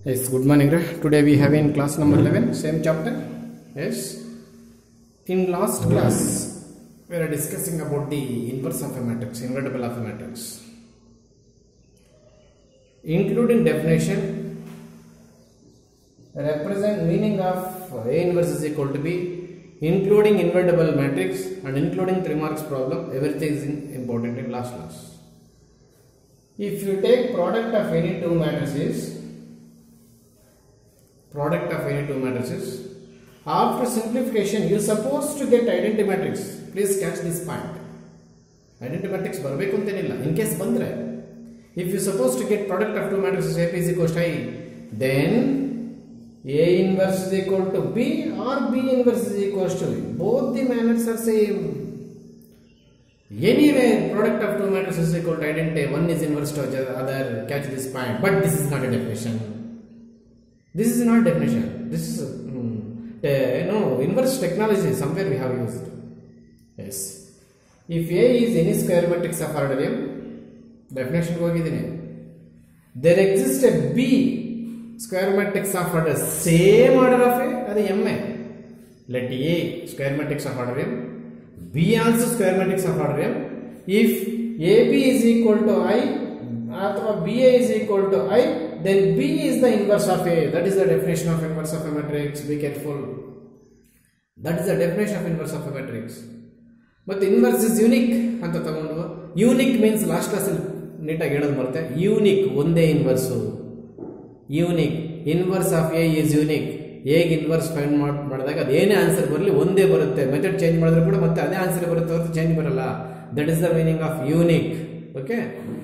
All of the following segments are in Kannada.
Yes, good morning. Ra. Today we have in class number 11, same chapter. Yes. In last class, we are discussing about the inverse of a matrix, invertible of a matrix. Including definition, represent meaning of A inverse is equal to B, including invertible matrix and including three marks problem, everything is in- important in last class. If you take product of any two matrices, product of any two matrices. After simplification, you supposed to get identity matrix. Please catch this point. Identity matrix ಬರಬೇಕು ಅಂತೇನಿಲ್ಲ ಇನ್ ಕೇಸ್ ಬಂದ್ರೆ if you suppose to get product of two matrix A P is equal I then A inverse is equal to B or B inverse is equal to both the matrix are same Anyway, product of two matrices is equal to identity. One is inverse to the other. Catch this point. But this is not a definition. This is not definition. This is mm, uh, you know inverse technology. Somewhere we have used. Yes. If A is any square matrix of order M, definition ಹೋಗಿದ್ದೀನಿ there exists a B square matrix of order same order of A ಅದು M A. Let A square matrix of order M B also square matrix of order M. If AB is equal to I ಅಥವಾ BA is equal to I, then B is the inverse of A. That is the definition of inverse of a matrix. Be careful. That is the definition of inverse of a matrix. ಮತ್ತೆ ಇನ್ವರ್ಸ್ ಇಸ್ ಯೂನಿಕ್ ಅಂತ ತಗೊಂಡು ಯೂನಿಕ್ ಮೀನ್ಸ್ ಲಾಸ್ಟ್ ಕ್ಲಾಸಲ್ಲಿ ನೀಟಾಗಿ ಹೇಳೋದು ಬರುತ್ತೆ ಯೂನಿಕ್ ಒಂದೇ inverse unique inverse of A is unique ಹೇಗೆ ಇನ್ವರ್ಸ್ ಫೈಂಡ್ ಮಾಡಿದಾಗ ಅದು ಏನೇ ಆನ್ಸರ್ ಬರಲಿ ಒಂದೇ ಬರುತ್ತೆ ಮೆಥಡ್ ಚೇಂಜ್ ಮಾಡಿದ್ರೆ ಕೂಡ ಮತ್ತೆ ಅದೇ ಆನ್ಸರ್ ಬರುತ್ತೆ ಹೊರತು ಚೇಂಜ್ ಬರಲ್ಲ that is the meaning of unique okay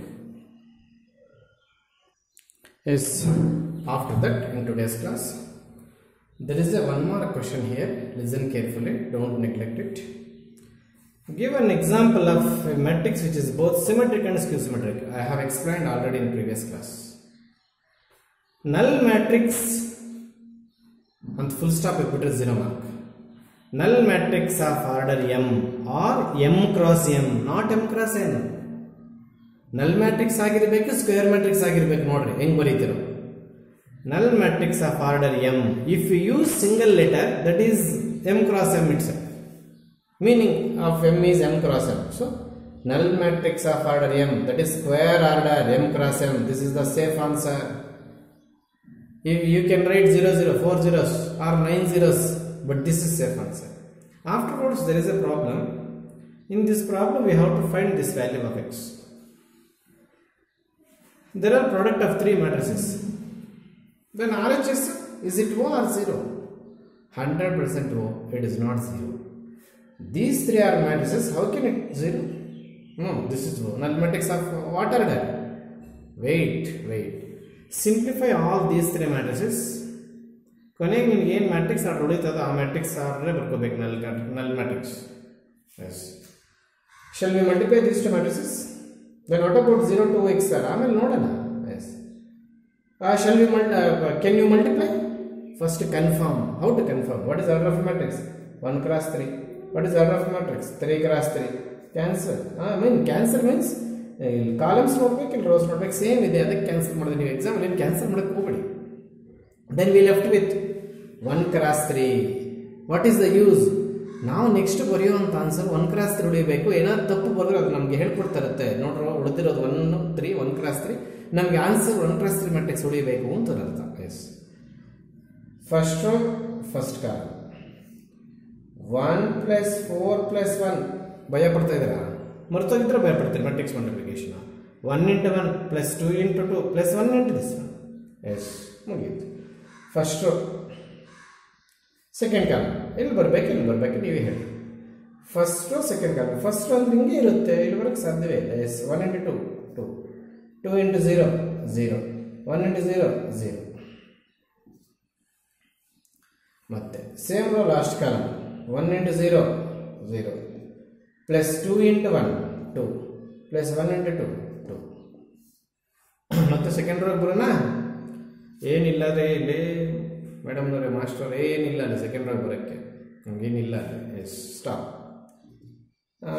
yes after that in today's class there is a one more question here listen carefully don't neglect it give an example of a matrix which is both symmetric and skew symmetric i have explained already in previous class null matrix and full stop ಇಟ್ಬಿಟ್ರೆ zero mark null matrix of order m or m cross m not m cross n null matrix ಆಗಿರಬೇಕು ಸ್ಕ್ವೇರ್ ಮ್ಯಾಟ್ರಿಕ್ಸ್ ಆಗಿರ್ಬೇಕು ನೋಡ್ರಿ ಹೆಂಗ್ ಬರೀತಿರೋ null matrix of order m if you use single letter that is m cross m itself meaning of m is m cross m so null matrix of order m that is square order m cross m this is the safe answer if you can write 0 0 4 zeros or 9 zeros but this is safe answer afterwards there is a problem in this problem we have to find this value of x there are product of three matrices then RHS is it O or 0? 100% O, it is not 0. These three are matrices, how can it 0? No, this is O. Null matrix of what order? Wait, wait. Simplify all these three matrices. ಕೊನೆಗೆ ನಿಮ್ಗೆ ಏನು ಮ್ಯಾಟ್ರಿಕ್ಸ್ ಆರ್ಡರ್ ಉಳಿತದ ಆ ಮ್ಯಾಟ್ರಿಕ್ಸ್ ಆರ್ಡ್ರೇ ಬರ್ಕೋಬೇಕು null null matrix yes shall we multiply these two matrices then what about zero two X sir ಆಮೇಲೆ ನೋಡೋಣ yes Uh, shall we mul- uh, can you multiply? First confirm. How to confirm? What is order of a matrix? 1 cross 3. What is order of a matrix? 3 cross 3. Cancel. Uh, I mean cancel means ಇಲ್ಲಿ ಕಾಲಮ್ಸ್ ನೋಡ್ಬೇಕು ಇಲ್ಲಿ ರೋಸ್ ನೋಡ್ಬೇಕು ಸೇಮ್ ಇದೆ ಅದಕ್ಕೆ ಕ್ಯಾನ್ಸಲ್ ಮಾಡಿದ್ರೆ ನೀವು ಎಕ್ಸಾಮ್ ಏನು ಕ್ಯಾನ್ಸಲ್ ಮಾಡೋಕ್ಕೆ ಹೋಗ್ಬೇಡಿ then we left with one cross three what is the use ನಾವು ನೆಕ್ಸ್ಟ್ ಬರೆಯುವಂಥ ಆನ್ಸರ್ ಒನ್ ಕ್ರಾಸ್ ತ್ರೀ ಹೊಡಿಬೇಕು ಏನಾದ್ರು ತಪ್ಪು ಬರೆದ್ರೆ ಅದು ನಮಗೆ ಹೇಳ್ಕೊಡ್ತಾರತ್ತೆ ನೋಡ್ರೋ ಉಳಿದಿರೋದು one three one cross three ನಮಗೆ answer one cross three matrix ಹೊಡಿಬೇಕು ಅಂತ ಅರ್ಥ yes first row first col one plus four plus one ಭಯ ಪಡ್ತಾ ಇದ್ದೀರಾ ಮರ್ತೋಗಿದ್ರೆ ಭಯ ಪಡ್ತೀರಿ matrix multiplication one into one plus two into to plus one into this one yes ಮುಗೀತು ಫಸ್ಟ್ ರೋ ಸೆಕೆಂಡ್ ಕಾಲಮ್ ಎಲ್ಲಿ ಬರ್ಬೇಕು ಇಲ್ಲಿ ಬರ್ಬೇಕು ನೀವೇ ಹೇಳಿ first row second column first row ಅಂದ್ರೆ ಹಿಂಗೆ ಇರುತ್ತೆ ಇಲ್ಲಿ ಬರೋಕ್ಕೆ ಸಾಧ್ಯವೇ ಇಲ್ಲ yes one into two two two into zero zero one into zero zero ಮತ್ತೆ same row last column one into zero zero plus two into one two plus one into two two ಮತ್ತೆ ಸೆಕೆಂಡ್ ರೋಗೆ ಬರೋಣ ಏನಿಲ್ಲ ರೀ ಇಲ್ಲಿ ಮೇಡಮ್ನವ್ರೆ ಮಾಸ್ಟರ್ ಏನಿಲ್ಲ ಅಲ್ಲಿ ಸೆಕೆಂಡ್ ರೋಗೆ ಬರೋಕ್ಕೆ ಹಂಗೇನಿಲ್ಲ ಅಲ್ಲಿ yes stop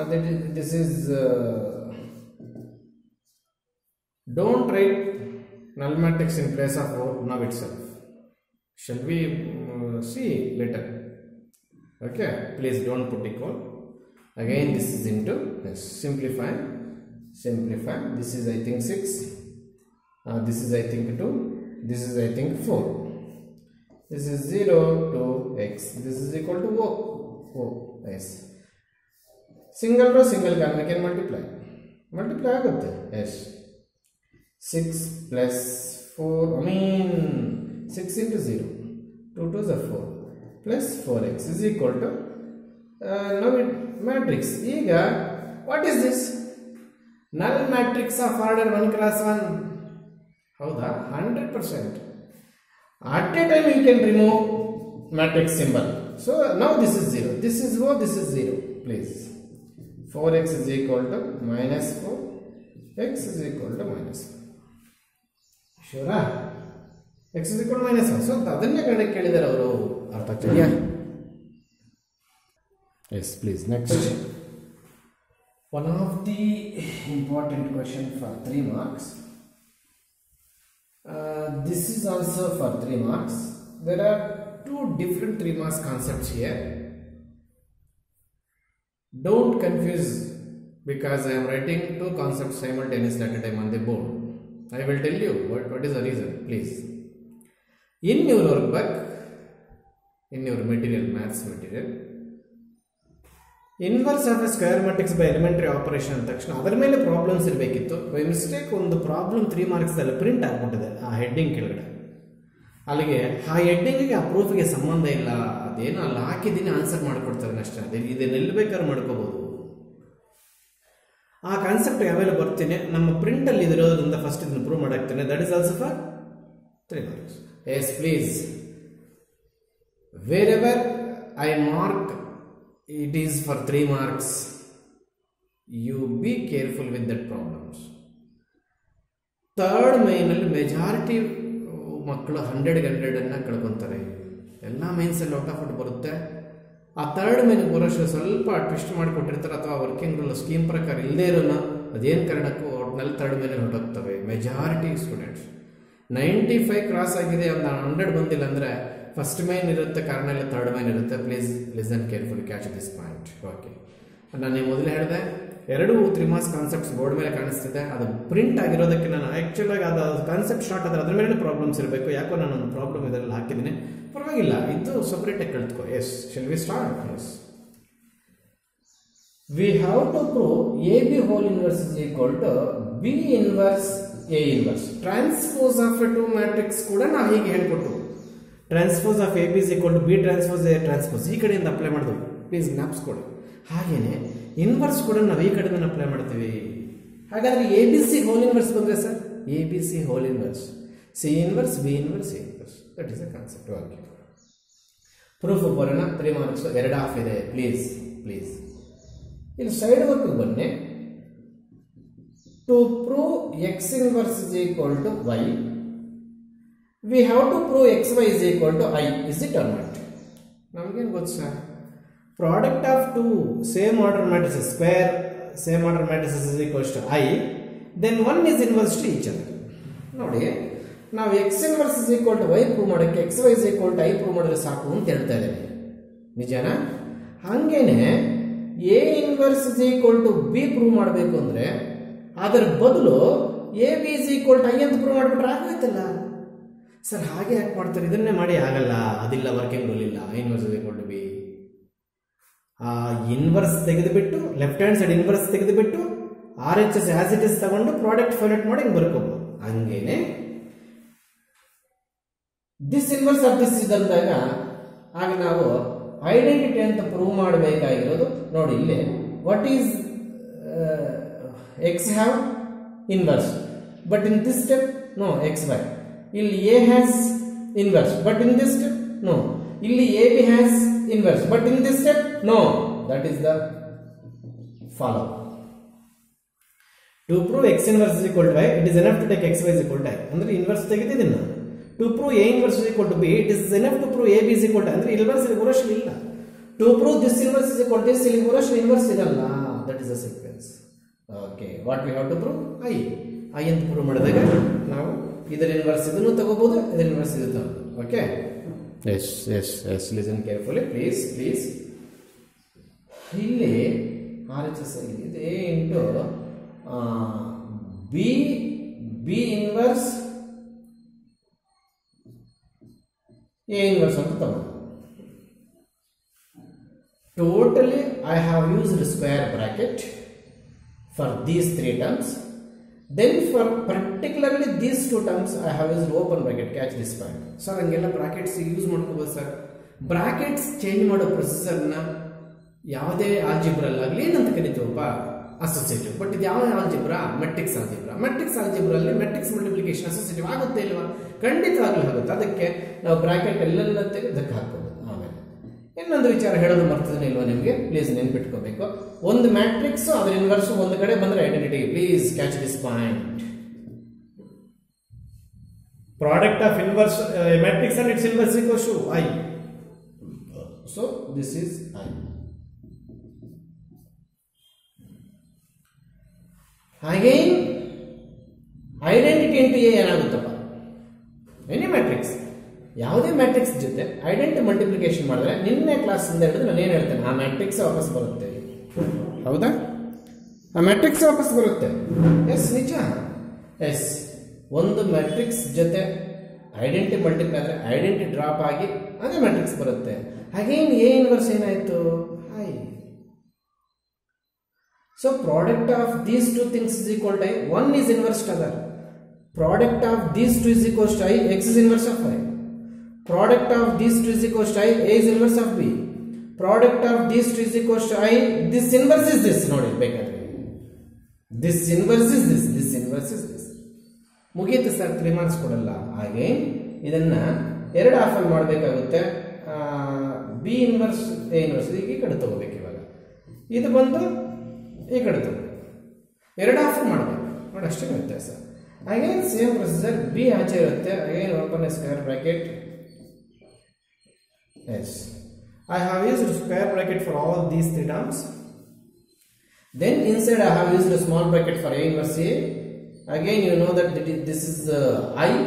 this is don't write null matrix in place of O now itself. Shall we uh, see later? Okay, please don't put equal. Again, this is into yes, simplify, simplify. This is I think 6. Uh, this is I think 2. This is I think 4. This is 0 to x. This is equal to O. O. Yes. Single row single ಕಾಲ್ಮೇಲೆ ಏನು ಮಲ್ಟಿಪ್ಲೈ ಮಲ್ಟಿಪ್ಲೈ ಆಗುತ್ತೆ yes six plus four I mean six into zero two two ಝ four plus four X is equal to now it matrix ಈಗ what is this null matrix of order one cross one ಹೌದಾ hundred percent at a time you can remove matrix symbol so now this is 0 this is O this is 0 please 4x is equal to minus 4 x is equal to minus 4 sure x is equal to minus 1 so ಅದನ್ನೇ ಕಡೆ ಕೇಳಿದಾರೆ ಅವರು ಅರ್ಥ ಆಗ್ತಿದೆಯಾ yes please next one of the important question for three marks Uh, this is also for 3 marks. There are two different 3 marks concepts here. Don't confuse because I am writing two concepts simultaneously at a time on the board. I will tell you what, what is the reason, please. In your workbook, in your material, maths material, inverse of A square matrix by elementary operation ಅಂದ ತಕ್ಷಣ ಅದರ ಮೇಲೆ ಪ್ರಾಬ್ಲಮ್ಸ್ ಇರಬೇಕಿತ್ತು ಬೈ ಮಿಸ್ಟೇಕ್ ಒಂದು ಪ್ರಾಬ್ಲಮ್ ತ್ರೀ ಮಾರ್ಕ್ಸ್ದಲ್ಲಿ ಪ್ರಿಂಟ್ ಆಗಿಬಿಟ್ಟಿದೆ ಆ ಹೆಡ್ಡಿಂಗ್ ಕೆಳಗಡೆ ಅಲ್ಲಿಗೆ ಆ ಹೆಡ್ಡಿಂಗಿಗೆ ಆ ಪ್ರೂಫ್ಗೆ ಸಂಬಂಧ ಇಲ್ಲ ಅದೇನೋ ಅಲ್ಲಿ ಹಾಕಿದ್ದೀನಿ ಆನ್ಸರ್ ಮಾಡಿಕೊಡ್ತಾರೆ ಅಷ್ಟೇ ಅದೇ ಇದನ್ನ ಎಲ್ಲಿ ಬೇಕಾದ್ರೂ ಮಾಡ್ಕೋಬಹುದು ಆ ಕಾನ್ಸೆಪ್ಟ್ ಯಾವೆಲ್ಲ ಬರ್ತೀನಿ ನಮ್ಮ ಪ್ರಿಂಟಲ್ಲಿ ಇದಿರೋದ್ರಿಂದ ಫಸ್ಟ್ ಇದನ್ನು ಪ್ರೂವ್ ಮಾಡಾಕ್ತೇನೆ that is also for three marks yes please wherever I mark it is for 3 marks you be careful with that problems third ಮೈನಲ್ಲಿ ಮೆಜಾರಿಟಿ ಮಕ್ಕಳು ಹಂಡ್ರೆಡ್ ಹಂಡ್ರೆಡನ್ನು ಕಳ್ಕೊತಾರೆ ಎಲ್ಲ ಮೈನ್ಸಲ್ಲಿ ಔಟ್ ಆಫ್ ಔಟ್ ಬರುತ್ತೆ ಆ ಥರ್ಡ್ ಮೈನಿಗೆ ಬರೋಷ್ಟು ಸ್ವಲ್ಪ ಟ್ವಿಸ್ಟ್ ಮಾಡಿಕೊಟ್ಟಿರ್ತಾರೆ ಅಥವಾ ವರ್ಕಿಂಗ್ ರೂಲ್ ಸ್ಕೀಮ್ ಪ್ರಕಾರ ಇಲ್ಲದೇ ಇರೋನ ಅದೇನು ಕಾರಣಕ್ಕೂ ಒಟ್ನಲ್ಲಿ ಥರ್ಡ್ ಮೈನಲ್ಲಿ ಹೊರಟೋಗ್ತವೆ majority students ninety five cross ಆಗಿದೆ ಒಂದು ಹಂಡ್ರೆಡ್ ಬಂದಿಲ್ಲ ಅಂದರೆ ಫಸ್ಟ್ ಮೈನ್ ಇರುತ್ತೆ ಕಾರಣ ಇಲ್ಲ ಥರ್ಡ್ ಮೈನ್ ಇರುತ್ತೆ please listen careful catch this point okay ನಾನು ಮೊದಲೇ ಹೇಳಿದೆ ಎರಡು ತ್ರೀ ಮಾರ್ಕ್ಸ್ ಕಾನ್ಸೆಪ್ಟ್ಸ್ ಬೋರ್ಡ್ ಮೇಲೆ ಕಾಣಿಸ್ತಿದೆ ಅದು ಪ್ರಿಂಟ್ ಆಗಿರೋದಕ್ಕೆ ನಾನು ಆ್ಯಕ್ಚುಲ್ ಆಗಿ ಅದು ಕಾನ್ಸೆಪ್ಟ್ ಸ್ಟಾರ್ಟ್ ಆದರೆ ಅದ್ರ ಮೇಲೆ ಪ್ರಾಬ್ಲಮ್ಸ್ ಇರಬೇಕು ಯಾಕೋ ನಾನು ಒಂದು ಪ್ರಾಬ್ಲಮ್ ಇದರಲ್ಲಿ ಹಾಕಿದ್ದೀನಿ ಪರವಾಗಿಲ್ಲ ಇದು ಸಪ್ರೇಟಾಗಿ ಕಳ್ತ್ಕೋ yes shall we start yes we have to prove A B whole inverse is equal to B inverse A inverse transpose of A two matrix ಕೂಡ ನಾವು ಹೀಗೆ ಹೇಳ್ಕೊಟ್ಟು transpose of A B is equal to B transpose A transpose ಈ ಕಡೆಯಿಂದ ಅಪ್ಲೈ ಮಾಡಿದ್ವು ಪ್ಲೀಸ್ ಜ್ಞಾಪಿಸ್ಕೊಡಿ ಹಾಗೇನೆ ಇನ್ವರ್ಸ್ ಕೂಡ ನಾವು ಈ ಕಡೆಯಿಂದ ಅಪ್ಲೈ ಮಾಡ್ತೀವಿ ಹಾಗಾದ್ರೆ A B C whole inverse ಬಂದರೆ sir A B C whole inverse C inverse B inverse A inverse that is a concept okay proof ಬರೋಣ ತ್ರೀ ಮಾರ್ಕ್ಸ್ ಎರಡು ಹಾಫ್ ಇದೆ ಪ್ಲೀಸ್ ಪ್ಲೀಸ್ ಇಲ್ಲಿ ಸೈಡ್ ವರ್ಕ್ ಬನ್ನಿ to prove X inverse is equal to Y we have to prove X Y is equal to I is it or not ನಮಗೇನು ಗೊತ್ತು sir product of two same order matrices square same order matrices is equals to I then one is inverse to each other ನೋಡಿ ನಾವು X inverse is equal to Y prove ಮಾಡೋಕ್ಕೆ X Y is equal to I prove ಮಾಡಿದ್ರೆ ಸಾಕು ಅಂತ ಹೇಳ್ತಾ ಇದ್ದೇನೆ ನಿಜನಾ ಹಾಗೇನೆ A inverse is equal to B prove ಮಾಡಬೇಕು ಅಂದರೆ ಅದರ ಬದಲು A B is equal to I ಅಂತ ಪ್ರೂವ್ ಮಾಡಿಬಿಟ್ರೆ ಆಗೋಯ್ತಲ್ಲ ಸರ್ ಹಾಗೆ ಯಾಕೆ ಮಾಡ್ತಾರೆ ಇದನ್ನೇ ಮಾಡಿ ಆಗಲ್ಲ ಅದಿಲ್ಲ ವರ್ಕಿಂಗ್ ರೂಲ್ ಇಲ್ಲ inverse is equal to B ಆ ಇನ್ವರ್ಸ್ ತೆಗೆದುಬಿಟ್ಟು ಲೆಫ್ಟ್ ಹ್ಯಾಂಡ್ ಸೈಡ್ ಇನ್ವರ್ಸ್ ತೆಗೆದುಬಿಟ್ಟು R H S as it is ತಗೊಂಡು ಪ್ರಾಡಕ್ಟ್ ಫೈನಟ್ ಮಾಡಿ ಹಿಂಗೆ ಬರ್ಕೋಬೋದು ಹಂಗೇನೆ ದಿಸ್ ಇನ್ವರ್ಸ್ ಆಫ್ ದಿಸ್ ಇದಂದಾಗ ಆಗ ನಾವು ಐಡೆಂಟಿಟಿ ಅಂತ ಪ್ರೂವ್ ಮಾಡಬೇಕಾಗಿರೋದು ನೋಡಿ ಇಲ್ಲಿ what is X have inverse but in this step no X Y ಇಲ್ಲಿ A has inverse but in this step no ಇಲ್ಲಿ A B has inverse but in this step no that is the follow to prove X inverse is equal to Y it is enough to take X Y is equal to I ಅಂದ್ರೆ ಇನ್ವರ್ಸ್ ತೆಗೆದಿದ್ದೀನಿ ನಾನು to prove A inverse is equal to B it is enough to prove A B is equal to ಅಂದ್ರೆ ಇನ್ವರ್ಸ್ ಇಲ್ಲಿ ಬರೋಷ್ಟು ಇಲ್ಲ to prove this inverse is equal this ಇಲ್ಲಿ ಬರೋಷ್ಟು ಇನ್ವರ್ಸ್ ಇರಲ್ಲ that is a sequence okay what we have to prove I I ಅಂತ ಪ್ರೂವ್ ಮಾಡಿದಾಗ ನಾವು ಇದರ ಇನ್ವರ್ಸ್ ಇದನ್ನು ತಗೋಬಹುದು ಇದರ ಇನ್ವರ್ಸ್ ಇದು ತಗೋಬಹುದು okay yes yes yes listen carefully please please ಇಲ್ಲಿ ಆರ್ ಎಚ್ ಎಸ್ ಇದೆ A into B B inverse A inverse ಅಂತ ತಗೊಂಡು totally I have used square bracket for these three terms then for particularly these two terms I have used open bracket catch this point sir ಹಂಗೆಲ್ಲ ಬ್ರಾಕೆಟ್ಸ್ ಯೂಸ್ ಮಾಡ್ಕೋಬೋದು ಸರ್ ಬ್ರಾಕೆಟ್ಸ್ ಚೇಂಜ್ ಮಾಡೋ ಪ್ರೊಸೆಸರ್ನ ಯಾವುದೇ ಆಲ್ಜಿಬ್ರಲ್ಲಾಗಲಿ ಏನಂತ ಕರಿತೀವಪ್ಪ ಅಸೋಸಿಯೇಟಿವ್ ಬಟ್ ಇದು ಯಾವ ಆಲ್ಜಿಬ್ರಾ ಮೆಟ್ರಿಕ್ಸ್ ಆಲ್ಜಿಬ್ರಾ ಮೆಟ್ರಿಕ್ಸ್ ಆಲ್ಜಿಬ್ರಲ್ಲಿ ಮೆಟ್ರಿಕ್ಸ್ ಮಲ್ಟಿಪ್ಲಿಕೇಶನ್ ಅಸೋಸಿಯೇಟಿವ್ ಆಗುತ್ತೆ ಇಲ್ವಾ ಖಂಡಿತವಾಗ್ಲೂ ಆಗುತ್ತೆ ಅದಕ್ಕೆ ನಾವು ಬ್ರಾಕೆಟ್ ಎಲ್ಲೆಲ್ಲ ತೆಗೆದಕ್ಕೆ ಹಾಕ್ಬೋದು ಆಮೇಲೆ ಇನ್ನೊಂದು ವಿಚಾರ ಹೇಳೋದು ಮರ್ತದೇನೆ ಇಲ್ವಾ ನಿಮಗೆ ಪ್ಲೀಸ್ ನೆನ್ಪಿಟ್ಕೋಬೇಕು ಒಂದು ಮ್ಯಾಟ್ರಿಕ್ಸ್ ಅದರ ಇನ್ವರ್ಸ್ ಒಂದು ಕಡೆ ಬಂದ್ರೆ identity please catch this point Product of inverse uh, matrix and its inverse equals to I. So this is I again identity into A ಏನಾಗುತ್ತಪ್ಪ ಎನಿ ಮ್ಯಾಟ್ರಿಕ್ಸ್ ಯಾವುದೇ ಮ್ಯಾಟ್ರಿಕ್ಸ್ ಜೊತೆ ಐಡೆಂಟಿ ಮಲ್ಟಿಪ್ಲಿಕೇಶನ್ ಮಾಡಿದ್ರೆ ನಿನ್ನೆ ಕ್ಲಾಸಿಂದ ಹಿಡಿದು ನಾನು ಏನು ಹೇಳ್ತೇನೆ ಆ ಮ್ಯಾಟ್ರಿಕ್ಸ್ ವಾಪಸ್ ಬರುತ್ತೆ ಹೌದಾ ಆ ಮ್ಯಾಟ್ರಿಕ್ಸ್ ವಾಪಸ್ ಬರುತ್ತೆ ಎಸ್ ನಿಜ ಎಸ್ ಒಂದು ಮ್ಯಾಟ್ರಿಕ್ಸ್ ಜೊತೆ ಐಡೆಂಟಿ ಮಲ್ಟಿಪ್ಲೈ ಆದರೆ ಐಡೆಂಟಿ ಡ್ರಾಪ್ ಆಗಿ ಅದೇ ಮ್ಯಾಟ್ರಿಕ್ಸ್ ಬರುತ್ತೆ ಹಾಗೇನು ಎ ಇನ್ವರ್ಸ್ ಏನಾಯಿತು I so product of these two things is equal to I one is inverse to other product of these two is equals to i x is inverse of i product of these two is equals to i a is inverse of b product of these two is equals to i this inverse is this ನೋಡಿ ಬೇಕಾದ್ರೆ this inverse is this this inverse is this ಮುಗೀತು ಸರ್ ತ್ರೀ ಮಾರ್ಕ್ಸ್ ಕೊಡಲ್ಲ ಹಾಗೆ ಇದನ್ನ ಎರಡು ಆಫರ್ ಮಾಡಬೇಕಾಗುತ್ತೆ ಬಿ ಇನ್ವರ್ಸ್ ಎ ಇನ್ವರ್ಸ್ ಈಗ ಈ ಕಡೆ ತಗೋಬೇಕು ಇವಾಗ ಇದು ಬಂದು ಈ ಕಡೆ ತಗೋಬೇಕು ಎರಡು ಆಫರ್ ಮಾಡಬೇಕು ನೋಡಿ ಅಷ್ಟೇ ವ್ಯತ್ಯಾಸ ಅಗೇನ್ ಸೇಮ್ ಪ್ರೊಸೀಜರ್ ಬಿ ಆಚೆ ಇರುತ್ತೆ again open a square bracket yes I have used square bracket for all these three terms. Then inside I have used a small bracket for A inverse A. Again you know that it is- this is uh, I.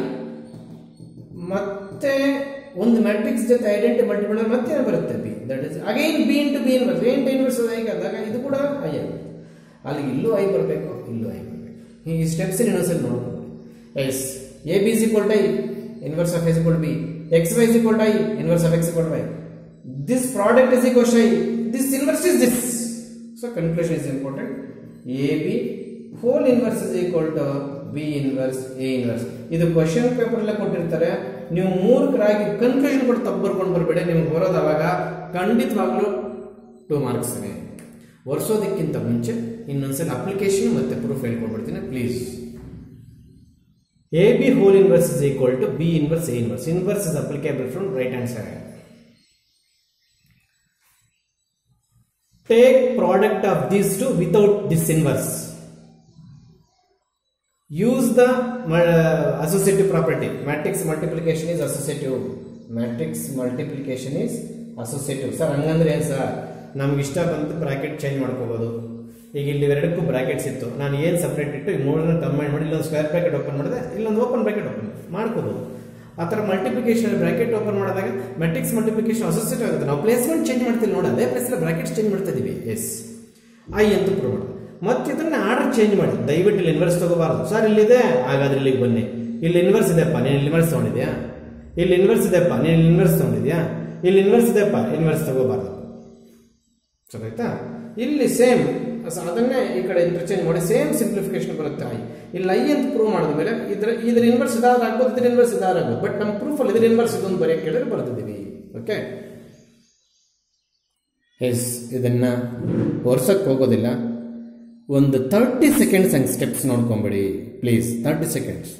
ಮತ್ತೆ ಒಂದು ಮ್ಯಾಟ್ರಿಕ್ಸ್ ಜೊತೆ ಐಡೆಂಟಿ ಮಲ್ಟಿಪ್ಲೈ ಮತ್ತೆ ಏನು ಬರುತ್ತೆ B that is again B into B inverse A into inverse ಐಗೆ ಆದಾಗ ಇದು ಕೂಡ ಐ ಆಗುತ್ತೆ ಅಲ್ಲಿಗೆ ಇಲ್ಲೂ ಐ ಬರಬೇಕು ಇಲ್ಲೂ ಐ ಬರಬೇಕು ಈ ಸ್ಟೆಪ್ಸ್ ಇನ್ನೊಂದ್ಸರಿ ನೋಡ್ಕೊಂಡು yes A B is equal to I inverse of S equal B X Y is equal to I inverse of X equal Y this product is equal to I. This inverse is this. So conclusion is important. AB whole inverse is equal to B inverse A inverse. ಇದು ಕ್ವಶನ್ ಪೇಪರ್ ಅಲ್ಲೇ ಕೊಟ್ಟಿರ್ತಾರೆ ನೀವು ಮೂರ್ಖರಾಗಿ ಕನ್ಫ್ಯೂಷನ್ ಕೊಟ್ಟು ತಪ್ಪು ಬರ್ಕೊಂಡು ಬರಬೇಡಿ ನಿಮ್ಗೆ ಬರೋದು ಅವಾಗ ಖಂಡಿತವಾಗ್ಲೂ ಟೂ ಮಾರ್ಕ್ಸ್ ಒರೆಸೋದಕ್ಕಿಂತ ಮುಂಚೆ ಇನ್ನೊಂದ್ಸಲ ಅಪ್ಲಿಕೇಶನ್ ಮತ್ತೆ ಪ್ರೂಫ್ ಹೇಳ್ಕೊಂಡ್ಬಿಡ್ತೀನಿ please AB whole inverse is equal to B inverse A inverse. Inverse is applicable from right hand side. take product of these two without this inverse use the uh, associative property matrix multiplication is associative matrix multiplication is associative sir ಹಂಗಂದ್ರೆ ಏನು ಸರ್ ನಮ್ಗೆ ಇಷ್ಟ ಬಂತು ಬ್ರಾಕೆಟ್ ಚೇಂಜ್ ಮಾಡ್ಕೋಬಹುದು ಈಗ ಇಲ್ಲಿ ಎರಡಕ್ಕೂ ಬ್ರಾಕೆಟ್ಸ್ ಇತ್ತು ನಾನು ಏನು ಸಪ್ರೇಟ್ ಇಟ್ಟು ಈಗ ಮೂರನ್ನ ಕಂಬೈನ್ ಮಾಡಿ ಇಲ್ಲೊಂದು ಸ್ಕ್ವೇರ್ ಬ್ರಾಕೆಟ್ ಓಪನ್ ಮಾಡಿದೆ ಇಲ್ಲೊಂದು ಓಪನ್ ಬ್ರಾಕೆಟ್ ಓಪನ್ ಮಾಡ್ಕೋಬಹುದು ಆ ಥರ ಮಲ್ಟಿಪ್ಲಿಕೇಶನ್ ಬ್ರಾಕೆಟ್ ಓಪನ್ ಮಾಡಿದಾಗ ಮೆಟ್ರಿಕ್ಸ್ ಮಲ್ಟಿಪ್ಲಿಕೇಶನ್ ಅಸೋಸಿಯೇಟ್ ಆಗುತ್ತೆ ನಾವು ಪ್ಲೇಸ್ಮೆಂಟ್ ಚೇಂಜ್ ಮಾಡ್ತೀವಿ ನೋಡಿ ಅದೇ ಪ್ಲೇಸ್ ಬ್ರಾಕೆಟ್ಸ್ ಚೇಂಜ್ ಮಾಡ್ತಾ ಇದೀವಿ ಎಸ್ ಐ ಅಂತ ಪ್ರೂವ್ ಮಾಡಿ ಮತ್ತೆ ಇದನ್ನ ಆರ್ಡರ್ ಚೇಂಜ್ ಮಾಡಿ ದಯವಿಟ್ಟು ಇಲ್ಲಿ ಇನ್ವರ್ಸ್ ತಗೋಬಾರ್ದು ಸರ್ ಇಲ್ಲಿದೆ ಹಾಗಾದ್ರೆ ಇಲ್ಲಿಗೆ ಬನ್ನಿ ಇಲ್ಲಿ ಇನ್ವರ್ಸ್ ಇದೆಪ್ಪ ನೀನು ಇನ್ವರ್ಸ್ ತಗೊಂಡಿದ್ಯಾ ಇಲ್ಲಿ ಇನ್ವರ್ಸ್ ಇದೆಪ್ಪ ನೀನು ಇನ್ವರ್ಸ್ ತಗೊಂಡಿದ್ಯಾ ಇಲ್ಲಿ ಇನ್ವರ್ಸ್ ಇದೆಪ್ಪ ಇನ್ವರ್ಸ್ ತಗೋಬಾರ್ದು ಸರಿ ಆಯ್ತಾ ಇಲ್ಲಿ ಸೇಮ್ ಅದನ್ನೇ ಈ ಕಡೆ ಇಂಟರ್ಚೇಂಜ್ ಮಾಡಿ ಸೇಮ್ ಸಿಂಪ್ಲಿಫಿಕೇಶನ್ ಬರುತ್ತೆ ಐ ಇಲ್ಲಿ ಐ ಅಂತ ಪ್ರೂವ್ ಮಾಡಿದ ಮೇಲೆ ಇದ್ರ ಇದ್ರ ಇನ್ವರ್ಸ್ ಇದಾದ್ರೆ ಆಗ್ಬೋದು ಇದ್ರ ಇನ್ವರ್ಸ್ ಇದಾದ್ರೆ ಆಗ್ಬೋದು ಬಟ್ ನಮ್ಮ ಪ್ರೂಫ್ ಅಲ್ಲಿ ಇದ್ರ ಇನ್ವರ್ಸ್ ಇದೊಂದು ಬರೆಯಕ್ಕೆ ಕೇಳಿದ್ರೆ ಬರ್ತಿದ್ದೀವಿ ಓಕೆ ಎಸ್ ಇದನ್ನ ಒರ್ಸಕ್ಕೆ ಹೋಗೋದಿಲ್ಲ ಒಂದು ತರ್ಟಿ ಸೆಕೆಂಡ್ಸ್ ಹಂಗೆ ಸ್ಟೆಪ್ಸ್ ನೋಡ್ಕೊಂಬಿಡಿ please thirty seconds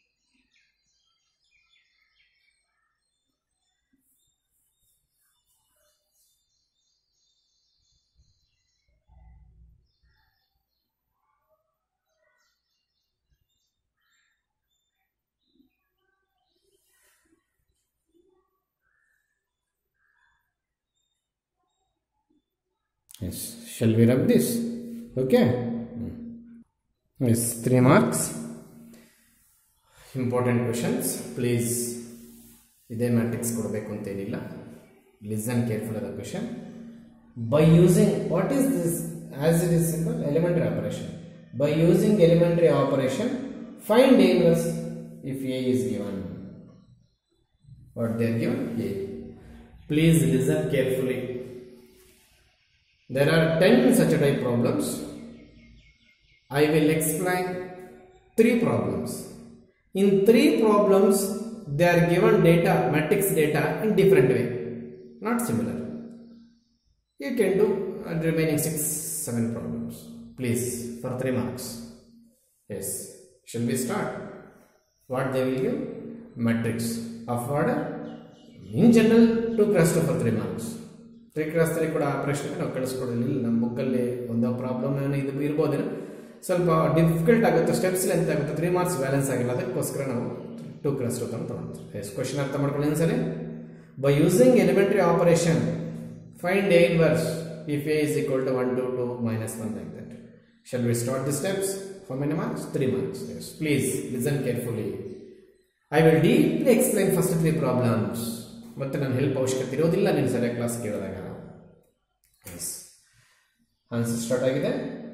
Yes. Shall we rub this? Okay. Yes, three marks. Important questions please ಇದೇ ಮ್ಯಾಟ್ರಿಕ್ಸ್ ಕೊಡಬೇಕು ಅಂತೇನಿಲ್ಲ ಲಿಸನ್ ಕೇರ್ಫುಲ್ ಅದ question by using what is this as it is simple elementary operation by using elementary operation find A plus if A is given what they are given a please listen carefully there are 10 such type problems i will explain three problems in three problems they are given data matrix data in different way not similar you can do uh, remaining six seven problems please for three marks yes shall we start what they will give matrix of order in general 2 cross 2 for 3 marks 3 cross 3 ಕೂಡ ಆ ಪ್ರಶ್ನೆ ನಾವು ಕಳಿಸ್ಕೊಡಲಿಲ್ಲ ನಮ್ಮ ಬುಕ್ಕಲ್ಲಿ ಒಂದು ಪ್ರಾಬ್ಲಮ್ ಏನೋ ಇದು ಇರ್ಬೋದೇನೋ ಸ್ವಲ್ಪ ಡಿಫಿಕಲ್ಟ್ ಆಗುತ್ತೆ ಸ್ಟೆಪ್ಸ್ ಲೆಂತ್ ಆಗುತ್ತೆ ತ್ರೀ ಮಾರ್ಕ್ಸ್ ಬ್ಯಾಲೆನ್ಸ್ ಆಗಿಲ್ಲ ಅದಕ್ಕೋಸ್ಕರ ನಾವು ಟೂ ಕ್ರಾಸ್ ಟು ಅಂತ ತೊಗೊಂಡ್ತೀವಿ ಎಸ್ ಕ್ವಶನ್ ಅರ್ಥ ಮಾಡ್ಕೊಳ್ಳಿ ಒಂದ್ಸಲಿ by using elementary operation find A inverse if A is equal to one two two minus one like that shall we start the steps for many marks three marks yes please listen carefully I will deeply explain first three problems ಮತ್ತೆ ನನ್ನ ಹೆಲ್ಪ್ ಅವಶ್ಯಕತೆ ಇರೋದಿಲ್ಲ ನೀನು ಸರಿಯಾಗಿ ಕ್ಲಾಸ್ ಕೇಳಿದಾಗ ಎಸ್ ಆನ್ಸರ್ ಸ್ಟಾರ್ಟ್ ಆಗಿದೆ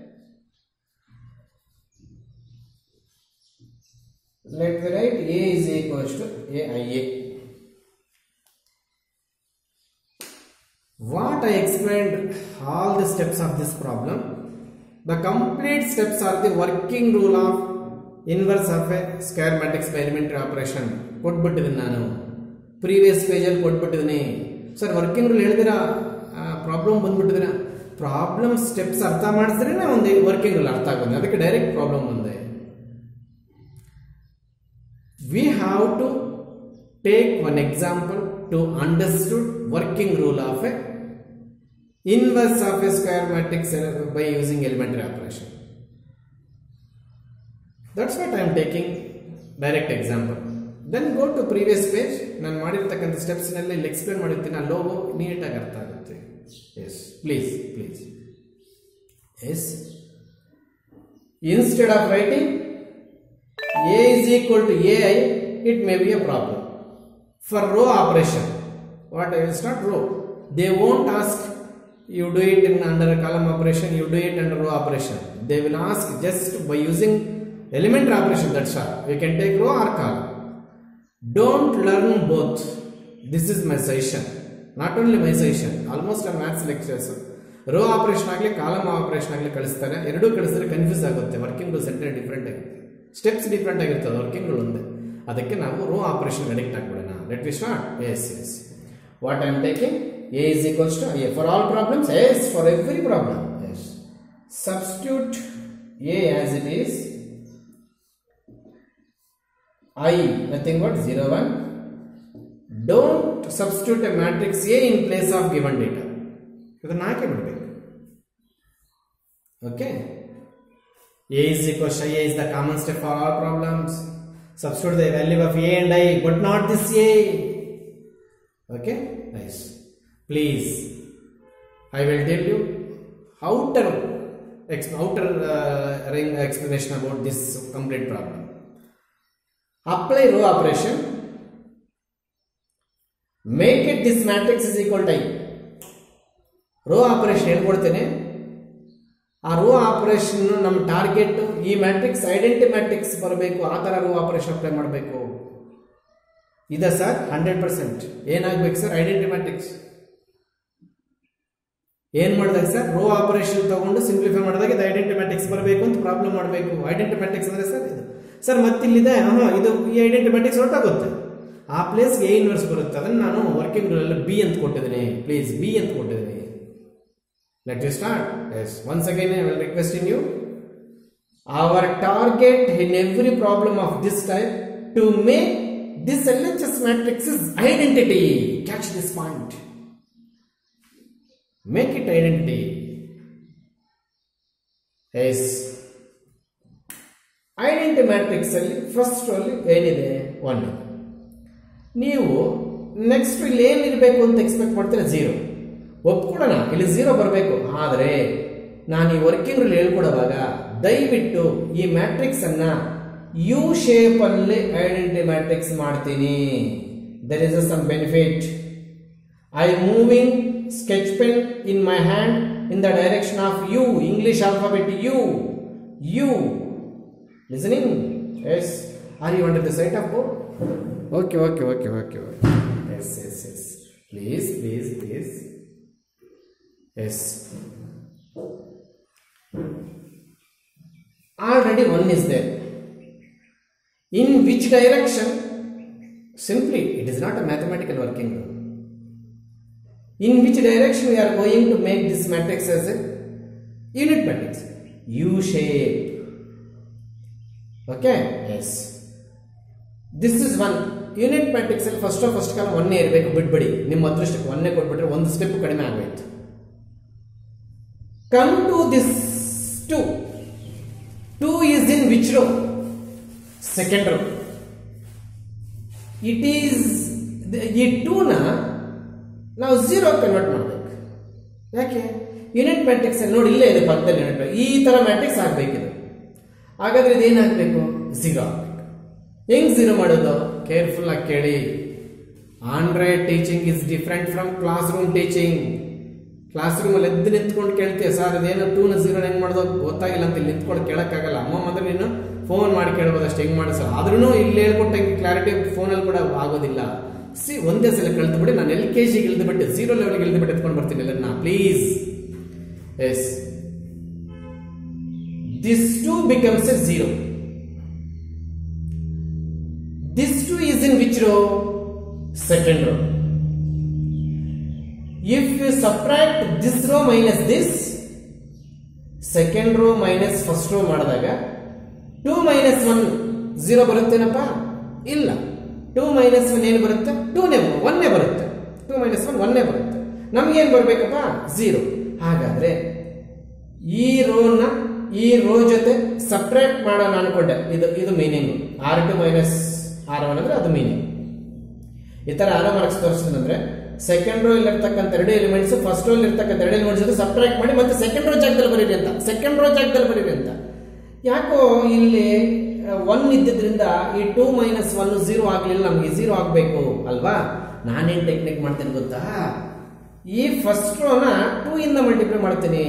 let we write A is equals to A I A What I explained all the steps of this problem. The complete steps are the working rule of inverse of a square matrix by elementary operation. ಕೊಟ್ಬಿಟ್ಟಿದ್ದೀನಿ ನಾನು ಪ್ರೀವಿಯಸ್ ಪೇಜಲ್ಲಿ ಕೊಟ್ಬಿಟ್ಟಿದ್ದೀನಿ ಸರ್ ವರ್ಕಿಂಗ್ ರೂಲ್ ಹೇಳಿದಿರಾ ಪ್ರಾಬ್ಲಮ್ ಬಂದ್ಬಿಟ್ಟಿದ್ದೀರಾ ಪ್ರಾಬ್ಲಮ್ ಸ್ಟೆಪ್ಸ್ ಅರ್ಥ ಮಾಡಿಸಿದ್ರೆ ಒಂದು ವರ್ಕಿಂಗ್ ರೂಲ್ ಅರ್ಥ ಆಗೋದು ಅದಕ್ಕೆ ಡೈರೆಕ್ಟ್ ಪ್ರಾಬ್ಲಮ್ ಬಂದೆ we have to take one example to understood working rule of a inverse of a square matrix uh, by using elementary operation that's what i am taking direct example then go to previous page ನಾನು ಮಾಡಿರ್ತಕ್ಕಂಥ ಸ್ಟೆಪ್ಸ್ನೆಲ್ಲ ಇಲ್ಲಿ ಎಕ್ಸ್ಪ್ಲೇನ್ ಮಾಡಿರ್ತೀನಿ ಆ ಲೋಗೋ ನೀಟಾಗಿ ಅರ್ಥ ಆಗುತ್ತೆ yes please please yes instead of writing a is equal to ai it may be a problem for row operation what i will start row they won't ask you do it in under a column operation you do it under row operation they will ask just by using elementary operation that's all you can take row or column don't learn both this is my suggestion not only my suggestion almost all maths lectures row operation ಆಗಲಿ ಕಾಲಮ್ ಆಪರೇಷನ್ ಆಗಲಿ ಕಳಿಸ್ತಾರೆ ಎರಡೂ ಕಳಿಸಿದ್ರೆ ಕನ್ಫ್ಯೂಸ್ ಆಗುತ್ತೆ ವರ್ಕಿಂಗ್ ರೂಲ್ಸ್ ಎಂಟ್ರೆ ಡಿಫ್ರೆಂಟ್ ಆಗುತ್ತೆ ಸ್ಟೆಪ್ಸ್ ಡಿಫ್ರೆಂಟ್ ಆಗಿರ್ತದೆ ವರ್ಕಿಂಗ್ ರೂಲ್ ಒಂದೇ ಅದಕ್ಕೆ ನಾವು ರೋ ಆಪರೇಷನ್ ಅಡಿಕ್ಟ್ ಆಗ್ಬಿಡೋಣ let we start yes yes what I am taking A is equals to A for all problems yes for every problem yes substitute A as it is I nothing but zero one don't substitute a matrix A in place of given data ಇದನ್ನ ಹಾಕಿ ಬಿಡಬೇಕು okay A is equal to A is the common step for all problems. Substitute the value of A and I, but not this A. Okay, nice. Please, I will tell you outer ex- outer uh, ring explanation about this complete problem. Apply row operation. Make it this matrix is equal to I. Row operation ಹೇಳ್ಕೊಡ್ತೇನೆ ಆ ರೋ ಆಪರೇಷನ್ ನಮ್ಮ ಟಾರ್ಗೆಟ್ ಈ ಮ್ಯಾಟ್ರಿಕ್ಸ್ ಐಡೆಂಟಿ ಮ್ಯಾಟ್ರಿಕ್ಸ್ ಬರಬೇಕು ಆ ಥರ ರೋ ಆಪರೇಷನ್ ಅಪ್ಲೈ ಮಾಡಬೇಕು ಇದೆ ಸರ್ ಹಂಡ್ರೆಡ್ ಪರ್ಸೆಂಟ್ ಏನಾಗಬೇಕು ಸರ್ ಐಡೆಂಟಿ ಮ್ಯಾಟ್ರಿಕ್ಸ್ ಏನ್ ಮಾಡಿದಾಗ ಸರ್ ರೋ ಆಪರೇಷನ್ ತಗೊಂಡು ಸಿಂಪ್ಲಿಫೈ ಮಾಡಿದಾಗ ಇದು ಐಡೆಂಟಿ ಮ್ಯಾಟ್ರಿಕ್ಸ್ ಬರಬೇಕು ಅಂತ ಪ್ರಾಬ್ಲಮ್ ಮಾಡಬೇಕು ಐಡೆಂಟಿ ಮ್ಯಾಟ್ರಿಕ್ಸ್ ಅಂದ್ರೆ ಸರ್ ಇದು ಸರ್ ಮತ್ತಿಲ್ಲಿದೆ ಹಾಂ ಇದು ಈ ಐಡೆಂಟಿ ಮ್ಯಾಟ್ರಿಕ್ಸ್ ಹೊರಟಾಗುತ್ತೆ ಆ ಪ್ಲೇಸ್ಗೆ ಎ ಇನ್ವರ್ಸ್ ಬರುತ್ತೆ ಅದನ್ನು ನಾನು ವರ್ಕಿಂಗ್ ರೂಲಲ್ಲಿ ಬಿ ಅಂತ ಕೊಟ್ಟಿದ್ದೀನಿ ಪ್ಲೀಸ್ ಬಿ ಅಂತ ಕೊಟ್ಟಿದ್ದೀನಿ Let us start. Yes. Once again, I will requesting you. Our target in every problem of this type to make this LHS matrix is identity. Catch this point. Make it identity. Yes. Identity matrix ಅಲ್ಲಿ ಫಸ್ಟ್ ಅಲ್ಲಿ ಏನಿದೆ ಒನ್ ನೀವು ನೆಕ್ಸ್ಟ್ ಇಲ್ಲಿ ಏನಿರಬೇಕು ಅಂತ ಎಕ್ಸ್ಪೆಕ್ಟ್ ಮಾಡ್ತೀರಾ ಝೀರೋ ಒಪ್ಕೊಳ್ಳೋಣ ಇಲ್ಲಿ ಝೀರೋ ಬರಬೇಕು ಆದರೆ ನಾನು ಈ ವರ್ಕಿಂಗ್ ರೂಲ್ ಹೇಳ್ಕೊಡುವಾಗ ದಯವಿಟ್ಟು ಈ ಮ್ಯಾಟ್ರಿಕ್ಸ್ ಅನ್ನ ಯು ಶೇಪ್ ಅಲ್ಲಿ ಐಡೆಂಟಿ ಮ್ಯಾಟ್ರಿಕ್ಸ್ ಮಾಡ್ತೀನಿ there is a some benefit I moving sketch pen in my hand in the direction of U English alphabet U U listening yes are you under the sight of board okay okay okay okay okay yes yes yes please please please yes already one is there in which direction simply it is not a mathematical working rule in which direction we are going to make this matrix as a unit matrix u shape okay yes this is one unit matrix ಅಲ್ಲಿ ಫಸ್ಟ್ ಫಸ್ಟ್ ಕಾಲ ಒಂದೇ ಇರಬೇಕು ಬಿಟ್ಬಿಡಿ ನಿಮ್ಮ ಅದೃಷ್ಟಕ್ಕೆ ಒಂದೇ ಕೊಟ್ಬಿಟ್ರೆ ಒಂದು ಸ್ಟೆಪ್ ಕಡಿಮೆ ಆಗೋಯ್ತು come to this two two is in which row second row it is ಈ ಟೂನ ನಾವು ಝೀರೋ ಕನ್ವರ್ಟ್ ಮಾಡಬೇಕು ಯಾಕೆ ಯೂನಿಟ್ ಮ್ಯಾಟ್ರಿಕ್ಸ್ ನೋಡಿ ಇಲ್ಲೇ ಇದೆ ಪಕ್ಕದಲ್ಲಿ ಯೂನಿಟ್ ಈ ತರ ಮ್ಯಾಟ್ರಿಕ್ಸ್ ಆಗಬೇಕಿದೆ ಹಾಗಾದ್ರೆ ಇದೇನಾಗಬೇಕು ಝೀರೋ ಆಗಬೇಕು ಹೆಂಗ್ ಝೀರೋ ಮಾಡೋದು ಕೇರ್ಫುಲ್ ಆಗಿ ಕೇಳಿ android teaching is different from classroom teaching classroom ಅಲ್ಲಿ ಎದ್ದು ನಿಂತ್ಕೊಂಡು ಕೇಳ್ತೀಯ ಸರ್ ಅದೇನೋ ಟೂನ ಝೀರೋ ಹೆಂಗ್ ಮಾಡೋದು ಗೊತ್ತಾಗಿಲ್ಲ ಅಂತ ಇಲ್ಲಿ ನಿಂತ್ಕೊಂಡು ಕೇಳಕ್ಕಾಗಲ್ಲ ಅಮ್ಮ ಅಂದ್ರೆ ನೀನು ಫೋನ್ ಮಾಡಿ ಕೇಳ್ಬೋದು ಅಷ್ಟು ಹೆಂಗ್ ಮಾಡಿಸ ಆದ್ರೂ ಇಲ್ಲಿ ಹೇಳ್ಕೊಟ್ಟ ಕ್ಲಾರಿಟಿ ಫೋನಲ್ಲಿ ಕೂಡ ಆಗೋದಿಲ್ಲ ಸಿ ಒಂದೇ ಸಲ ಕಳ್ತು ಬಿಡಿ ನಾನು ಎಲ್ ಕೆ ಜಿಗೆ ಇಳಿದು ಬಿಟ್ಟು ಝೀರೋ ಲೆವೆಲ್ಗೆ ಇಳಿದು ಬಿಟ್ಟು ಎತ್ಕೊಂಡು ಬರ್ತೀನಿ ಎಲ್ಲ please yes this two becomes a zero this two is in which row second row if you subtract this row minus this second row minus first row ಮಾಡಿದಾಗ ಟೂ ಮೈನಸ್ ಒನ್ ಝೀರೋ ಬರುತ್ತೇನಪ್ಪ ಇಲ್ಲ ಟೂ ಮೈನಸ್ ಒನ್ ಏನು ಬರುತ್ತೆ ಟೂನೇ ಒನ್ನೇ ಬರುತ್ತೆ ಟೂ ಮೈನಸ್ ಒನ್ ಒನ್ನೇ ಬರುತ್ತೆ ನಮ್ಗೇನು ಬರಬೇಕಪ್ಪ ಝೀರೋ ಹಾಗಾದ್ರೆ ಈ ರೋನ ಈ ರೋ ಜೊತೆ ಸಪ್ರೇಟ್ ಮಾಡೋಣ ಅನ್ಕೊಂಡೆ ಇದು ಇದು meaning R two minus R one ಅಂದ್ರೆ ಅದು ಮೀನಿಂಗ್ ಈ ತರ ಆರೋ ಮಾರ್ಕ್ಸ್ ತೋರಿಸಿದ್ರೆ ಸೆಕೆಂಡ್ ರೋ ಇರ್ತಕ್ಕಂಥ ಎರಡು ಎಲಿಮೆಂಟ್ಸ್ ಫಸ್ಟ್ ರೋ ಇರ್ತಕ್ಕಂಥ ಎರಡು ಎಲಿಮೆಂಟ್ಸ್ ಜೊತೆ ಸಬ್ಟ್ರಾಕ್ಟ್ ಮಾಡಿ ಮತ್ತೆ ಸೆಕೆಂಡ್ ರೋ ಜಾಗದಲ್ಲಿ ಬರೀರಿ ಅಂತ ಸೆಕೆಂಡ್ ರೋ ಜಾಗದಲ್ಲಿ ಬರೀರಿ ಅಂತ ಯಾಕೋ ಇಲ್ಲಿ ಒನ್ ಇದ್ದಿದ್ರಿಂದ ಈ ಟೂ ಮೈನಸ್ ಒನ್ ಝೀರೋ ಆಗಲಿಲ್ಲ ನಮ್ಗೆ ಝೀರೋ ಆಗಬೇಕು ಅಲ್ವಾ ನಾನೇನ್ ಟೆಕ್ನಿಕ್ ಮಾಡ್ತೇನೆ ಗೊತ್ತಾ ಈ ಫಸ್ಟ್ ರೋನ ಟೂ ಇಂದ ಮಲ್ಟಿಪ್ಲೈ ಮಾಡ್ತೀನಿ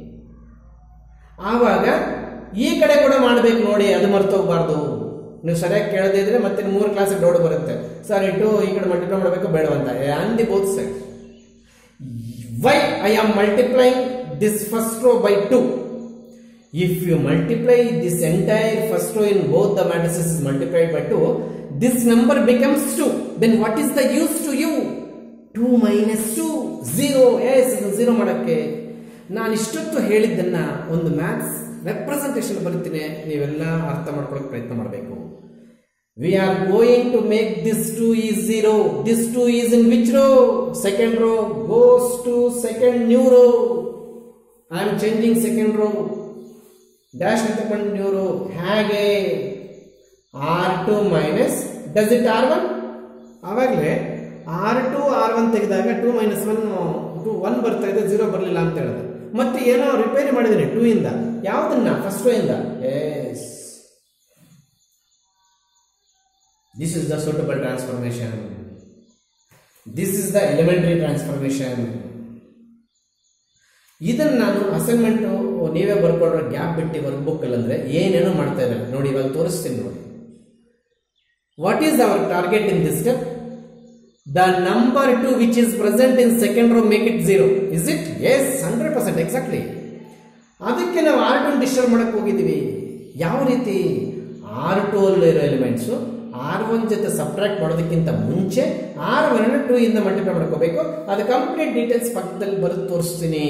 ಆವಾಗ ಈ ಕಡೆ ಕೂಡ ಮಾಡ್ಬೇಕು ನೋಡಿ ಅದು ಮರ್ತೋಗ್ಬಾರ್ದು ನೀವು ಸರಿಯಾಗಿ ಕೇಳದೇ ಇದ್ರೆ ಮತ್ತೆ ಮೂರು ಕ್ಲಾಸ್ ಡೌಟ್ ಬರುತ್ತೆ ಸರ್ ಇಟ್ಟು ಈ ಕಡೆ ಮಲ್ಟಿಪ್ಲೈ ಮಾಡಬೇಕು ಬೇಡವಂತ on the both side why I am multiplying this first row by two if you multiply this entire first row in both the matrices is multiplied by 2 this number becomes 2 then what is the use to you 2 minus 2 0 yes ಇದು 0 ಮಾಡಕ್ಕೆ ನಾನು ಇಷ್ಟೊತ್ತು ಹೇಳಿದ್ದನ್ನ ಒಂದು ಮ್ಯಾಥ್ಸ್ ರೆಪ್ರೆಸೆಂಟೇಷನ್ ಬರುತ್ತೀನಿ ನೀವೆಲ್ಲ ಅರ್ಥ ಮಾಡ್ಕೊಳ್ಳೋಕೆ ಪ್ರಯತ್ನ ಮಾಡಬೇಕು we are going to make this 2 is 0 this 2 is in which row second row goes to second new row i am changing second row dash ತಗೊಂಡು ನೀವು ಹೇಗೆ R two minus does it R one ಆವಾಗಲೇ ಆರ್ ಟು ಆರ್ ಒನ್ ತೆಗೆದಾಗ two minus one two one ಬರ್ತಾ ಇದೆ ಜೀರೋ ಬರಲಿಲ್ಲ ಅಂತ ಹೇಳಿದೆ ಮತ್ತೆ ಏನೋ ರಿಪೇರಿ ಮಾಡಿದ್ದೀನಿ ಟೂ ಇಂದ ಯಾವುದನ್ನ ಫಸ್ಟ್ ಇಂದ yes this is the suitable transformation this is the elementary transformation ಇದನ್ನ ನಾನು ಅಸೈನ್ಮೆಂಟ್ ನೀವೇ ಬರ್ಕೊಡ್ರೆ ಗ್ಯಾಪ್ ಬಿಟ್ಟು ವರ್ಕ್ ಬುಕ್ ಅಲ್ಲಿ ಅಂದ್ರೆ ಏನೇನೋ ಮಾಡ್ತಾ ಇದ್ದಾರೆ ನೋಡಿ ಇವಾಗ ತೋರಿಸ್ತೀನಿ ನೋಡಿ what is our target in this step the number two which is present in second row make it zero is it yes hundred percent exactly ಅದಕ್ಕೆ ನಾವು ಆರ್ ಟು ಡಿಸ್ಟರ್ಬ್ ಮಾಡಕ್ ಹೋಗಿದ್ದೀವಿ ಯಾವ ರೀತಿ ಆರ್ ಟು ಅಲ್ಲಿರೋ ಎಲಿಮೆಂಟ್ಸು ಆರ್ ಒನ್ ಜೊತೆ ಸಬ್ಟ್ರಾಕ್ಟ್ ಮಾಡೋದಕ್ಕಿಂತ ಮುಂಚೆ ಆರ್ ಒನ್ ಟೂ ಇಂದ ಮಲ್ಟಿಪ್ಲೈ ಮಾಡ್ಕೋಬೇಕು ಅದು ಕಂಪ್ಲೀಟ್ ಡೀಟೇಲ್ಸ್ ಪಕ್ಕದಲ್ಲಿ ಬರೆದು ತೋರಿಸ್ತೀನಿ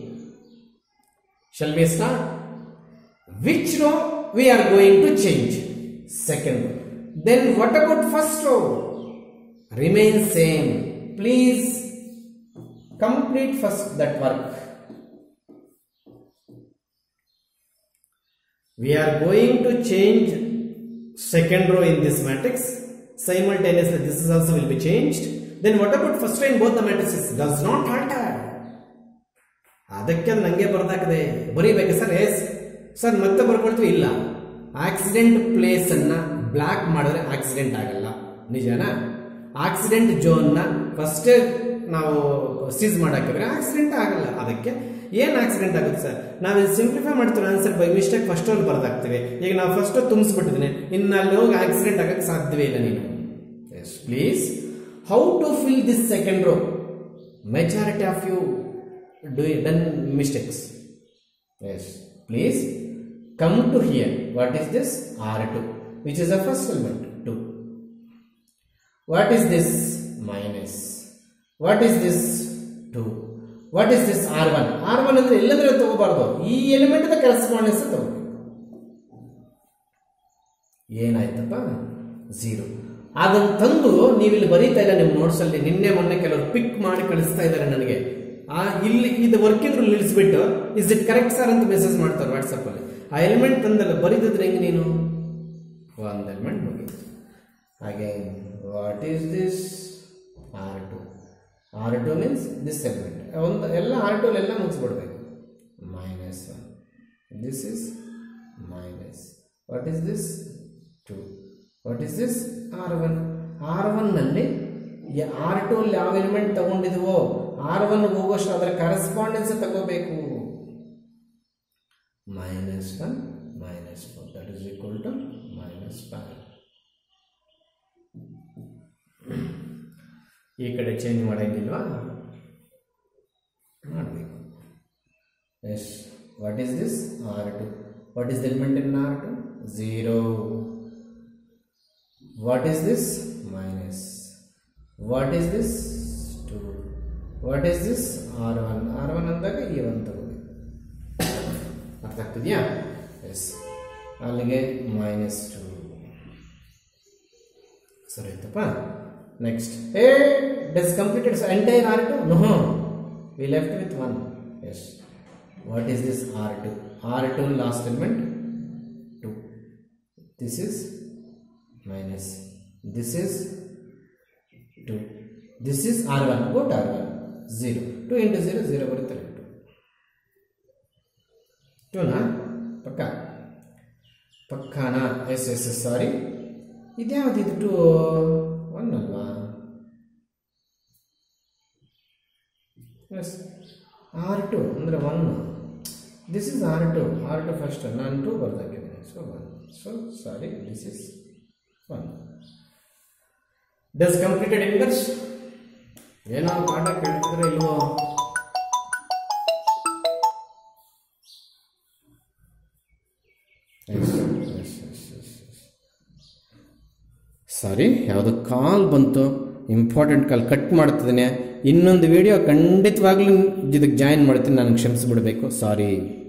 shall we start which row we are going to change second row then what about first row remain same please complete first that work we are going to change second row in this matrix simultaneously this is also will be changed then what about first row in both the matrices does not alter ಅದಕ್ಕೆ ನಂಗೆ ಬರ್ದಾಕದೆ ಬರೀಬೇಕು ಸರ್ ಎಸ್ ಸರ್ ಮತ್ತೆ ಬರ್ಕೊಳ್ತೀವಿ ಇಲ್ಲ ಆಕ್ಸಿಡೆಂಟ್ ಪ್ಲೇಸ್ ಅನ್ನ ಬ್ಲಾಕ್ ಮಾಡಿದ್ರೆ ಆಕ್ಸಿಡೆಂಟ್ ಆಗಲ್ಲ ನಿಜನಾ ಆಕ್ಸಿಡೆಂಟ್ ಝೋನ್ನ ಫಸ್ಟೇ ನಾವು ಸೀಸ್ ಮಾಡಾಕಿದ್ರೆ ಆಕ್ಸಿಡೆಂಟ್ ಆಗಲ್ಲ ಅದಕ್ಕೆ ಏನು ಆಕ್ಸಿಡೆಂಟ್ ಆಗುತ್ತೆ ಸರ್ ನಾವು ಸಿಂಪ್ಲಿಫೈ ಮಾಡ್ತೀವಿ ಆನ್ಸರ್ ಬೈ ಮಿಸ್ಟೇಕ್ ಫಸ್ಟ್ ಅಲ್ಲಿ ಬರ್ದಾಗ್ತೀವಿ ಈಗ ನಾವು ಫಸ್ಟ್ ತುಂಬಿಸ್ಬಿಟ್ಟಿದ್ದೀನಿ ಇನ್ನು ಅಲ್ಲಿ ಹೋಗಿ ಆಕ್ಸಿಡೆಂಟ್ ಆಗಕ್ಕೆ ಸಾಧ್ಯವೇ ಇಲ್ಲ ನೀನು yes please how to fill this second row majority of you do done mistakes Yes, please come to here. What is this? R2, which is the first element, 2. What is this? Minus. What is this? 2. What is this? R1. R1 ಅಂದ್ರೆ ಎಲ್ಲಂದ್ರೆ ತಗೋಬಾರ್ದು ಈ ಎಲಿಮೆಂಟ್ ಕರೆಸ್ಪಾಂಡೆನ್ಸ್ ತಗೋಬೇಕು ಏನಾಯ್ತಪ್ಪ ಝೀರೋ ಅದನ್ನು ತಂದು ನೀವು ಇಲ್ಲಿ ಬರೀತಾ ಇಲ್ಲ ನಿಮ್ಮ ನೋಟ್ಸಲ್ಲಿ ನಿನ್ನೆ ಮೊನ್ನೆ ಕೆಲವರು ಪಿಕ್ ಮಾಡಿ ಕಳಿಸ್ತಾ ಇದ್ದಾರೆ ನನಗೆ ಆ ಇಲ್ಲಿ ಇದು ವರ್ಕಿಂಗ್ ರೂಲ್ ನಿಲ್ಲಿಸ್ಬಿಟ್ಟು ಇಸ್ ಇಟ್ ಕರೆಕ್ಟ್ ಸರ್ ಅಂತ ಮೆಸೇಜ್ ಮಾಡ್ತಾರೆ ವಾಟ್ಸಪ್ಪಲ್ಲಿ ಆ ಎಲಿಮೆಂಟ್ ತಂದಲ್ಲ ಬರೀದಿದ್ರೆ ಹೆಂಗೆ ನೀನು ಒಂದು ಎಲಿಮೆಂಟ್ ಮುಗೀತು ಹಾಗೆ what is this R two R two means this element ಒಂದು ಎಲ್ಲ ಆರ್ ಟು ಎಲ್ಲ ಮುಗಿಸ್ಬಿಡ್ಬೇಕು minus one this is minus what is this two what is this R one R one R two ಅಲ್ಲಿ ಯಾವ ಎಲಿಮೆಂಟ್ ತಗೊಂಡಿದ್ವೋ ಆರ್ ಒನ್ ಹೋಗೋಷ್ಟು ಅದರ ಕರೆಸ್ಪಾಂಡೆನ್ಸ್ ತಗೋಬೇಕು minus one minus four that is equal to minus five ಈ ಕಡೆ ಚೇಂಜ್ ಮಾಡಂಗಿಲ್ವಾ ಮಾಡಬೇಕು yes what is this R two what is the element in R two zero what is this minus what is this two what is this R one R one ಅಂದಾಗ ಈ ಒನ್ ತಗೋಬೇಕು ಅರ್ಥ ಆಗ್ತಿದೆಯಾ ಎಸ್ ಅಲ್ಲಿಗೆ ಮೈನಸ್ ಟು ಸರಿ ಆಯ್ತಪ್ಪ next a does completed entire R two no we left with one yes what is this R two R two last element two this is minus this is 2 this is r1 go to r1 0 2 into 0 0 ಬರುತ್ತಲ್ಲ 2 2ನಾ ಪಕ್ಕ ಪಕ್ಕಾನಾ ಎಸ್ ಎಸ್ ಎಸ್ ಸಾರಿ ಇದ್ಯಾವುದು ಇದು ಟು ಒನ್ ಅಲ್ವಾ ಎಸ್ ಆರ್ ಟು ಅಂದರೆ one this is R two R two first ನಾನು ಟು ಬರ್ದಾಕಿದ್ದೀನಿ so one so sorry this is one does completed inverse ಏನೋ ಪಾಠ ಕೇಳ್ತಿದ್ರೆ ಇಲ್ವೋ ಸಾರಿ ಯಾವುದೋ ಕಾಲ್ ಬಂತು ಇಂಪಾರ್ಟೆಂಟ್ ಕಾಲ್ ಕಟ್ ಮಾಡ್ತಿದ್ದೀನಿ ಇನ್ನೊಂದು ವಿಡಿಯೋ ಖಂಡಿತವಾಗ್ಲೂ ಇದಕ್ಕೆ ಜಾಯಿನ್ ಮಾಡ್ತೀನಿ ನಾನು ಕ್ಷಮಿಸ್ಬಿಡ್ಬೇಕು ಸಾರಿ